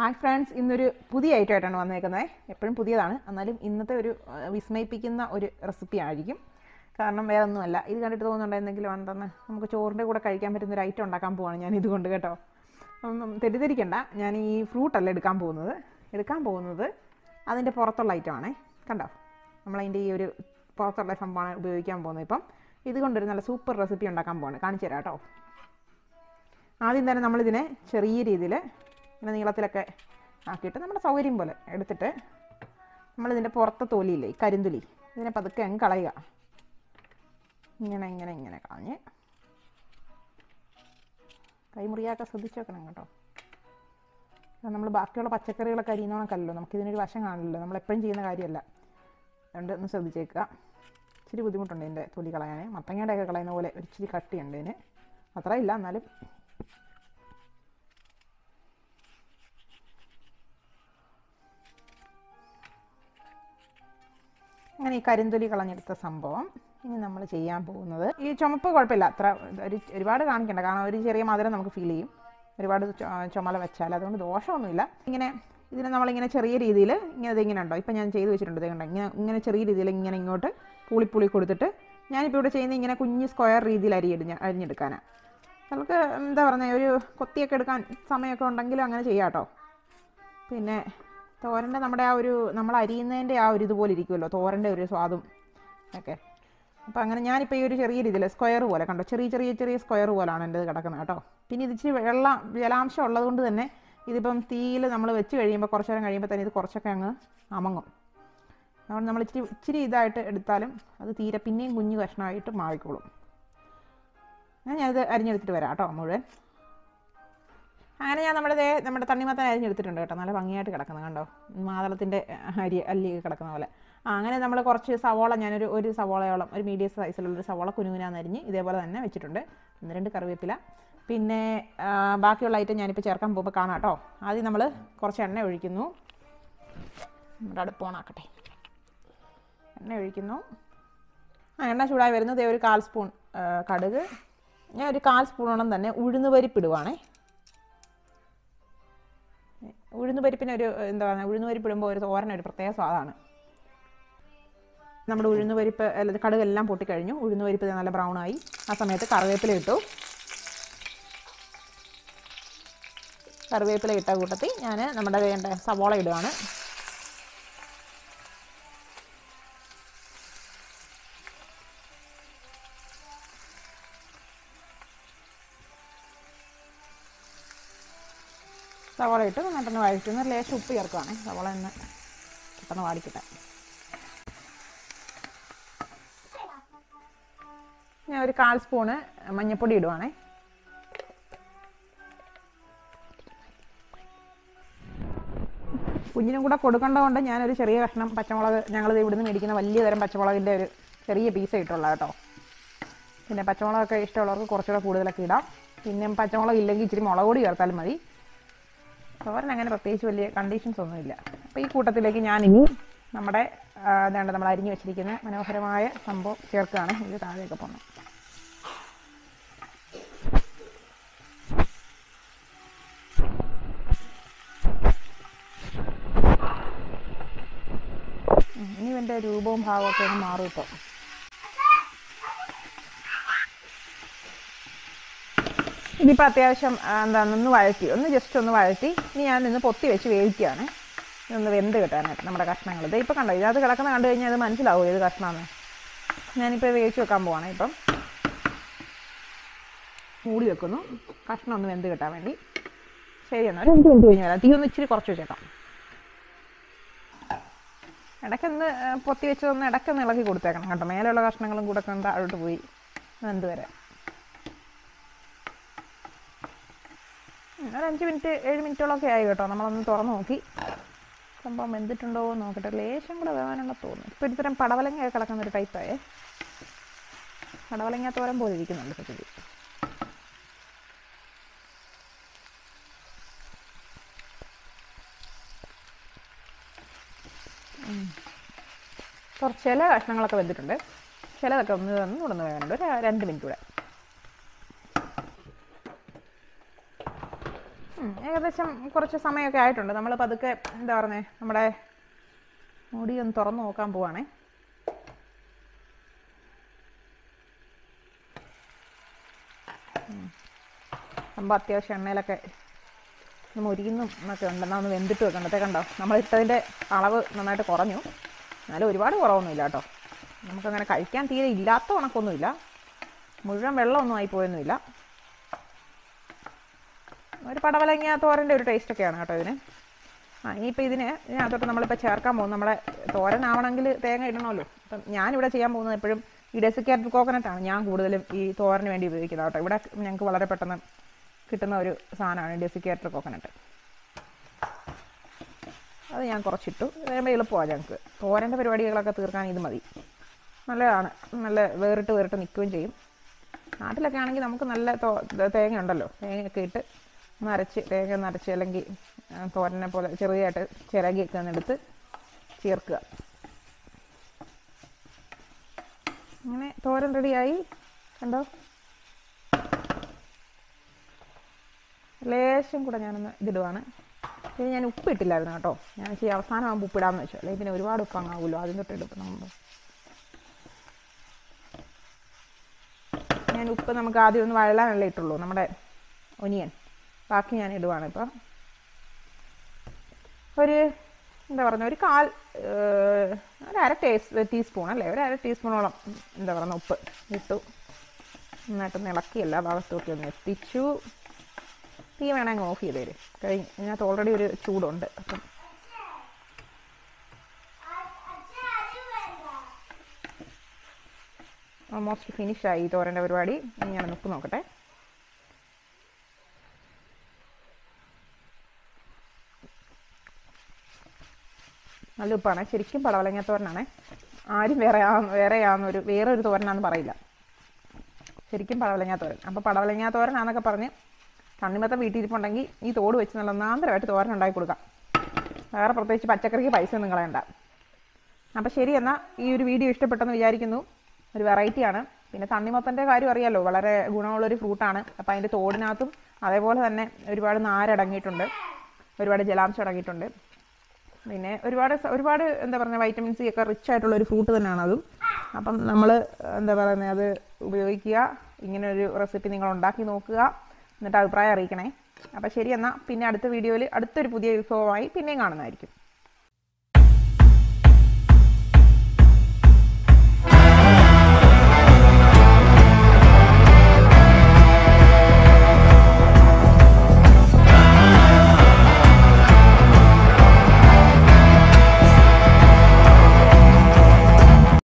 Hi friends ഇന്നൊരു പുതിയ item ആയിട്ടാണ് വന്നേക്കുന്നത് എപ്പോഴും പുതിയതാണ് എന്നാലും ഇന്നത്തെ ഒരു ആ, വിസ്മയിപ്പിക്കുന്ന ഒരു റെസിപ്പി ആയിരിക്കും കാരണം വേറെ ഒന്നുമല്ല ഇത് കണ്ടിട്ട് തോന്നുന്നുണ്ടോ എന്തെങ്കിലും ഉണ്ടെന്ന് നമുക്ക് ചോറിൻ്റെ കൂടെ കഴിക്കാൻ പറ്റുന്ന ഒരു ഐറ്റം ഉണ്ടാക്കാൻ പോവാണ് ഞാൻ ഇതുകൊണ്ട് കേട്ടോ ഒന്നും തെറ്റിദ്ധരിക്കണ്ട ഞാൻ ഈ ഫ്രൂട്ടല്ല എടുക്കാൻ പോകുന്നത് എടുക്കാൻ പോകുന്നത് അതിൻ്റെ പുറത്തുള്ള ഐറ്റമാണേ കണ്ടോ നമ്മളതിൻ്റെ ഈ ഒരു പുറത്തുള്ള സംഭവമാണ് ഉപയോഗിക്കാൻ പോകുന്നത് ഇപ്പം ഇതുകൊണ്ടൊരു നല്ല സൂപ്പർ റെസിപ്പി ഉണ്ടാക്കാൻ പോവാണ് കാണിച്ചു തരാം കേട്ടോ ആദ്യം തന്നെ നമ്മളിതിനെ ചെറിയ രീതിയിൽ ഇങ്ങനെ നീളത്തിലൊക്കെ ആക്കിയിട്ട് നമ്മുടെ സൗകര്യം പോലെ എടുത്തിട്ട് നമ്മളിതിൻ്റെ പുറത്തെ തൊലിയില്ലേ ഈ കരിന്തുലി ഇതിനെ പതുക്കെ അങ്ങ് കളയുക ഇങ്ങനെ ഇങ്ങനെ ഇങ്ങനെ കളഞ്ഞ് കൈമുറിയാക്കെ ശ്രദ്ധിച്ച് വെക്കണം കേട്ടോ നമ്മൾ ബാക്കിയുള്ള പച്ചക്കറികളൊക്കെ അരിയുന്നോണക്കല്ലോ നമുക്കിതിനൊരു വശം കാണില്ലല്ലോ നമ്മൾ എപ്പോഴും ചെയ്യുന്ന കാര്യമല്ല അതുകൊണ്ട് ഒന്ന് ശ്രദ്ധിച്ചേക്കുക ഇച്ചിരി ബുദ്ധിമുട്ടുണ്ട് ഇതിൻ്റെ തൊലി കളയാൻ മത്തങ്ങയുടെയൊക്കെ കളയുന്ന പോലെ ഒരു ഇച്ചിരി കട്ടിയുണ്ട് ഇതിന് അത്ര ഇല്ല എന്നാലും അങ്ങനെ ഈ കരിന്തൊലി കളഞ്ഞെടുത്ത സംഭവം ഇനി നമ്മൾ ചെയ്യാൻ പോകുന്നത് ഈ ചുമപ്പ് കുഴപ്പമില്ല അത്ര ഒരു ഒരുപാട് കാണിക്കണ്ട കാരണം ഒരു ചെറിയ മധുരം നമുക്ക് ഫീൽ ചെയ്യും ഒരുപാട് ചു- ചുമല വെച്ചാൽ അതുകൊണ്ട് ദോഷമൊന്നുമില്ല ഇങ്ങനെ ഇതിനെ നമ്മളിങ്ങനെ ചെറിയ രീതിയിൽ ഇങ്ങനെ ഇതിങ്ങനെ ഉണ്ടോ ഇപ്പം ഞാൻ ചെയ്ത് വെച്ചിട്ടുണ്ട് ഇത് കണ്ടോ ഇങ്ങനെ ഇങ്ങനെ ചെറിയ രീതിയിൽ ഇങ്ങനെ ഇങ്ങോട്ട് പുളിപ്പുളി കൊടുത്തിട്ട് ഞാനിപ്പോൾ ഇവിടെ ചെയ്യുന്ന ഇങ്ങനെ കുഞ്ഞ് സ്ക്വയർ രീതിയിൽ അരിയിടുന്ന അരിഞ്ഞെടുക്കാനാണ് നമുക്ക് എന്താ പറയുക ഒരു കൊത്തിയൊക്കെ എടുക്കാൻ സമയമൊക്കെ ഉണ്ടെങ്കിലും അങ്ങനെ ചെയ്യാം കേട്ടോ പിന്നെ തോരൻ്റെ നമ്മുടെ ആ ഒരു നമ്മൾ അരിയുന്നതിൻ്റെ ആ ഒരു ഇതുപോലെ ഇരിക്കുമല്ലോ തോരൻ്റെ ഒരു സ്വാദും ഒക്കെ അപ്പോൾ അങ്ങനെ ഞാനിപ്പോൾ ഈ ഒരു ചെറിയ രീതിയിൽ സ്ക്വയർ പോലെ കണ്ടോ ചെറിയ ചെറിയ ചെറിയ സ്ക്വയർ പോലാണ് എൻ്റെ കിടക്കുന്നത് കേട്ടോ പിന്നെ ഇത് ഇച്ചിരി വെള്ളം ജലാംശം ഉള്ളതുകൊണ്ട് തന്നെ ഇതിപ്പം തീയിൽ നമ്മൾ വെച്ച് കഴിയുമ്പോൾ കുറച്ച് നേരം കഴിയുമ്പോൾ തന്നെ ഇത് കുറച്ചൊക്കെ അങ്ങ് അമങ്ങും അതുകൊണ്ട് നമ്മൾ ഇച്ചിരി ഇച്ചിരി ഇതായിട്ട് എടുത്താലും അത് തീരെ പിന്നെയും കുഞ്ഞു കഷ്ണമായിട്ട് മാറിക്കോളും ഞാൻ ഞാനിത് അരിഞ്ഞെടുത്തിട്ട് വരാം കേട്ടോ മുഴുവൻ അങ്ങനെ ഞാൻ നമ്മുടെ ദേ നമ്മുടെ തണ്ണിമത്തൻ അരിഞ്ഞെടുത്തിട്ടുണ്ട് കേട്ടോ നല്ല ഭംഗിയായിട്ട് കിടക്കുന്നത് കണ്ടോ മാതളത്തിൻ്റെ അരി അല്ലി കിടക്കുന്ന പോലെ ആ അങ്ങനെ നമ്മൾ കുറച്ച് സവോള ഞാനൊരു ഒരു സവോളയോളം ഒരു മീഡിയം സൈസിലുള്ളൊരു സവോള കുനുകുനാന്ന് അരിഞ്ഞ് ഇതേപോലെ തന്നെ വെച്ചിട്ടുണ്ട് ഒന്ന് രണ്ട് കറിവേപ്പില പിന്നെ ആ, ബാക്കിയുള്ള ഐറ്റം ഞാനിപ്പോൾ ചേർക്കാൻ പോകുമ്പോൾ കാണാം കേട്ടോ ആദ്യം നമ്മൾ കുറച്ച് എണ്ണ ഒഴിക്കുന്നു നമ്മുടെ അടുപ്പ് ഓണാക്കട്ടെ എണ്ണ ഒഴിക്കുന്നു ആ എണ്ണ ചൂടായി വരുന്നത് ദേ ഒരു കാൽ സ്പൂൺ ആ, കടുക് ഞാൻ ഒരു കാൽ സ്പൂണോളം തന്നെ ഉഴുന്ന് പരിപ്പിടുവാണേ ഉഴുന്ന് പരിപ്പിന് ഒരു എന്താ പറയുക ഉഴുന്ന് പരിപ്പ് ഇടുമ്പോൾ ഒരു തോരൻ ഒരു പ്രത്യേക സ്വാദാണ് നമ്മുടെ ഉഴുന്ന് പരിപ്പ് അല്ല കടുകെല്ലാം പൊട്ടിക്കഴിഞ്ഞു ഉഴുന്ന് പരിപ്പ് ദേ നല്ല ബ്രൗൺ ആയി ആ സമയത്ത് കറിവേപ്പില ഇട്ടു കറിവേപ്പില ഇട്ട കൂട്ടത്തിൽ ഞാൻ നമ്മുടെ വേണ്ട സവോള ഇടുകയാണ് സവോള ഇട്ട് നന്നായിട്ടൊന്ന് വഴറ്റുന്ന ലേശം ഉപ്പ് ചേർക്കുവാണേ സവോള ഒന്ന് പെട്ടെന്ന് വാടിക്കട്ടെ ഞാൻ ഒരു കാൽ സ്പൂണ് മഞ്ഞൾപ്പൊടി ഇടുവാണേ കുഞ്ഞിനും കൂടെ കൊടുക്കേണ്ടതുകൊണ്ട് ഞാനൊരു ചെറിയ കഷ്ണം പച്ചമുളക് ഞങ്ങൾ ഇവിടുന്ന് മേടിക്കുന്ന വലിയ തരം പച്ചമുളകിൻ്റെ ഒരു ചെറിയ പീസ് ഇട്ടുള്ള കേട്ടോ പിന്നെ പച്ചമുളകൊക്കെ ഇഷ്ടമുള്ളവർക്ക് കുറച്ചുകൂടെ കൂടുതലൊക്കെ ഇടാം പിന്നെ പച്ചമുളക് ഇല്ലെങ്കിൽ ഇച്ചിരി മുളക് പൊടി ചേർത്താലും മതി തോരൻ അങ്ങനെ പ്രത്യേകിച്ച് വലിയ കണ്ടീഷൻസ് ഒന്നുമില്ല അപ്പോൾ ഈ കൂട്ടത്തിലേക്ക് ഞാനിനി നമ്മുടെ ആ, എന്താണ്ട് നമ്മൾ അരിഞ്ഞു വെച്ചിരിക്കുന്ന മനോഹരമായ സംഭവം ചേർക്കുകയാണ് ഇത് താഴെയൊക്കെ പോകണം ഉം, ഇനി ഇവൻ്റെ രൂപവും ഭാവവും ഒക്കെ ഒന്ന് മാറും ഇപ്പോൾ ഇതിപ്പോൾ അത്യാവശ്യം ആ, എന്താ ഒന്ന് വഴറ്റി ഒന്ന് ജസ്റ്റ് ഒന്ന് വഴറ്റി ഇനി ഞാൻ നിന്ന് പൊത്തി വെച്ച് വേവിക്കുകയാണ് ഇതൊന്ന് വെന്ത് കിട്ടാനായിട്ട് നമ്മുടെ കഷ്ണങ്ങൾ ഇത് ഇപ്പോൾ കണ്ടോ ഇതിനകത്ത് കിടക്കുന്ന കണ്ടു കഴിഞ്ഞാൽ അത് മനസ്സിലാവും ഏത് കഷ്ണമാണ് ഞാനിപ്പോൾ വേവിച്ച് വെക്കാൻ പോവാണ് ഇപ്പം മൂടി വെക്കുന്നു കഷ്ണം ഒന്ന് വെന്ത് കിട്ടാൻ വേണ്ടി ശരി എന്നാൽ ഒരു അഞ്ച് മിനിറ്റ് കഴിഞ്ഞ് വരാം തീ ഒന്ന് ഇച്ചിരി കുറച്ച് വെച്ചേക്കാം ഇടയ്ക്കൊന്ന് ആ, പൊത്തി വെച്ചതൊന്ന് ഇടയ്ക്കൊന്ന് ഇളക്കി കൊടുത്തേക്കണം കേട്ടോ മേലെയുള്ള കഷ്ണങ്ങളും കൂടെ ഒക്കെ ഒന്ന് താഴോട്ട് പോയി വെന്ത് വരാം ഉം, ഒരു അഞ്ച് മിനിറ്റ് ഏഴ് മിനിറ്റോളമൊക്കെ ആയി കേട്ടോ നമ്മളൊന്ന് തുറന്ന് നോക്കി സംഭവം വെന്തിട്ടുണ്ടോ എന്ന് നോക്കട്ടെ ലേശം കൂടെ വേവാനുള്ള തോന്നുന്നു ഇപ്പോൾ ഒരു തരം പടവലങ്ങ കിടക്കുന്ന ഒരു ടൈപ്പായേ പടവലങ്ങ തോരൻ പോലെ ഇരിക്കുന്നുണ്ട് സത്യത്തിൽ ഉം. കുറച്ച് ചില കഷ്ണങ്ങളൊക്കെ വെന്തിട്ടുണ്ട് ചിലതൊക്കെ ഒന്ന് ഒന്ന് കൂടെ ഒന്ന് വേകാനുണ്ട് ഒരു രണ്ട് മിനിറ്റ് കൂടെ ഉം, ഏകദേശം കുറച്ച് സമയമൊക്കെ ആയിട്ടുണ്ട് നമ്മൾ പതുക്കെ എന്താ പറഞ്ഞേ നമ്മുടെ മുടി ഒന്ന് തുറന്നു നോക്കാൻ പോവാണേ സംഭവം അത്യാവശ്യം എണ്ണയിലൊക്കെ ഒന്ന് മുരിയുന്നും എന്നൊക്കെ ഉണ്ട് എന്നാൽ ഒന്ന് വെന്തിട്ട് വെക്കണ്ടത്തെ കണ്ടോ നമ്മൾ ഇട്ടതിൻ്റെ അളവ് നന്നായിട്ട് കുറഞ്ഞു എന്നാലും ഒരുപാട് കുറവൊന്നുമില്ല കേട്ടോ നമുക്കങ്ങനെ കഴിക്കാൻ തീരെ ഇല്ലാത്ത ഉണക്കൊന്നുമില്ല മുഴുവൻ വെള്ളമൊന്നും ആയി പോയൊന്നുമില്ല ഒരു പടവലങ്ങ തോരൻ്റെ ഒരു ടേസ്റ്റൊക്കെയാണ് കേട്ടോ ഇതിന് ആ ഇനിയിപ്പോൾ ഇതിന് ഇതിനകത്തോട്ട് നമ്മളിപ്പോൾ ചേർക്കാൻ പോകും നമ്മളെ തോരനാവണമെങ്കിൽ തേങ്ങ ഇടണമല്ലോ അപ്പം ഞാനിവിടെ ചെയ്യാൻ പോകുന്നത് എപ്പോഴും ഈ ഡെസിക്കേറ്റഡ് കോക്കനട്ടാണ് ഞാൻ കൂടുതലും ഈ തോരന് വേണ്ടി ഉപയോഗിക്കുന്നത് കേട്ടോ ഇവിടെ ഞങ്ങൾക്ക് വളരെ പെട്ടെന്ന് കിട്ടുന്ന ഒരു സാധനമാണ് ഡെസിക്കേറ്റഡ് കോക്കനട്ട് അത് ഞാൻ കുറച്ചിട്ടു കഴിയുമ്പോൾ എളുപ്പമാണ് ഞങ്ങൾക്ക് തോരൻ്റെ പരിപാടികളൊക്കെ തീർക്കാൻ ഇത് മതി നല്ലതാണ് നല്ല വേറിട്ട് വേറിട്ട് നിൽക്കുകയും ചെയ്യും നാട്ടിലൊക്കെ ആണെങ്കിൽ നമുക്ക് നല്ല തോ തേങ്ങ ഉണ്ടല്ലോ തേങ്ങയൊക്കെ ഇട്ട് നരച്ച് തേങ്ങ നരച്ച് അല്ലെങ്കിൽ ആ, തോരനെ പോലെ ചെറിയതായിട്ട് ചിരകിയൊക്കെ ഒന്ന് എടുത്ത് ചേർക്കുക അങ്ങനെ തോരൻ റെഡിയായി കണ്ടോ ലേശം കൂടെ ഞാനൊന്ന് ഇതിടുവാണ് ഇത് ഞാൻ ഉപ്പ് ഇട്ടില്ലായിരുന്നു കേട്ടോ ഞാൻ ഇച്ചിരി അവസാനമാകുമ്പോൾ ഉപ്പിടാമെന്ന് വെച്ചു അല്ലെങ്കിൽ പിന്നെ ഒരുപാട് ഉപ്പങ്ങാവുമല്ലോ അതിന് തൊട്ട് ഇടുമ്പോൾ നമ്മൾ ഞാൻ ഉപ്പ് നമുക്ക് ആദ്യം ഒന്ന് വഴലാനല്ലേ ഇട്ടുള്ളൂ നമ്മുടെ ഒനിയൻ ബാക്കി ഞാൻ ഇടുവാണ് ഇപ്പം ഒരു എന്താ പറയുക ഒരു കാൽ ഏഹ്, ഒരു അര ടേസ് ടീസ്പൂൺ അല്ലേ ഒരു അര ടീസ്പൂണോളം എന്താ പറയുക ഉപ്പ് ഇട്ടു നന്നായിട്ടൊന്ന് ഇളക്കി എല്ലാ ഭാഗത്തോട്ടും ഒന്ന് എത്തിച്ചു തീ വേണമെങ്കിൽ ഓഫ് ചെയ്ത് തരും കഴിഞ്ഞ് ഇതിനകത്ത് ഓൾറെഡി ഒരു ചൂടുണ്ട് അപ്പം ഓൾമോസ്റ്റ് ഫിനിഷായി ഈ തോരൻ്റെ പരിപാടി ഇനി ഞാൻ ഉപ്പ് നോക്കട്ടെ നല്ല ഉപ്പാണ് ശരിക്കും പടവലങ്ങ തോരനാണ് ആരും വേറെ വേറെയാന്നൊരു വേറെ ഒരു തോരനാന്ന് പറയില്ല ശരിക്കും പടവലങ്ങ തോരൻ അപ്പോൾ പടവലങ്ങ തോരനാന്നൊക്കെ പറഞ്ഞ് തണ്ണിമത്തം വീട്ടിലിരിപ്പുണ്ടെങ്കിൽ ഈ തോട് വെച്ച് നല്ല നാന്തരമായിട്ട് തോരൻ ഉണ്ടാക്കി കൊടുക്കാം വേറെ പ്രത്യേകിച്ച് പച്ചക്കറിക്ക് പൈസ ഒന്നും കളയണ്ട അപ്പോൾ ശരി എന്നാൽ ഈ ഒരു വീഡിയോ ഇഷ്ടപ്പെട്ടെന്ന് വിചാരിക്കുന്നു ഒരു വെറൈറ്റിയാണ് പിന്നെ തണ്ണിമത്തൻ്റെ കാര്യം അറിയാലോ വളരെ ഗുണമുള്ളൊരു ഫ്രൂട്ടാണ് അപ്പോൾ അതിൻ്റെ തോടിനകത്തും അതേപോലെ തന്നെ ഒരുപാട് നാരടങ്ങിയിട്ടുണ്ട് ഒരുപാട് ജലാംശം അടങ്ങിയിട്ടുണ്ട് പിന്നെ ഒരുപാട് സ- ഒരുപാട് എന്താ പറയുക വൈറ്റമിൻ സി ഒക്കെ റിച്ച് ആയിട്ടുള്ള ഒരു ഫ്രൂട്ട് തന്നെയാണ് അതും അപ്പം നമ്മൾ എന്താ പറയുന്നത് അത് ഉപയോഗിക്കുക ഇങ്ങനെ ഒരു റെസിപ്പി നിങ്ങൾ ഉണ്ടാക്കി നോക്കുക എന്നിട്ട് അഭിപ്രായം അറിയിക്കണേ അപ്പം ശരി എന്നാൽ പിന്നെ അടുത്ത വീഡിയോയിൽ അടുത്തൊരു പുതിയ വിഭവമായി പിന്നെയും കാണുന്നതായിരിക്കും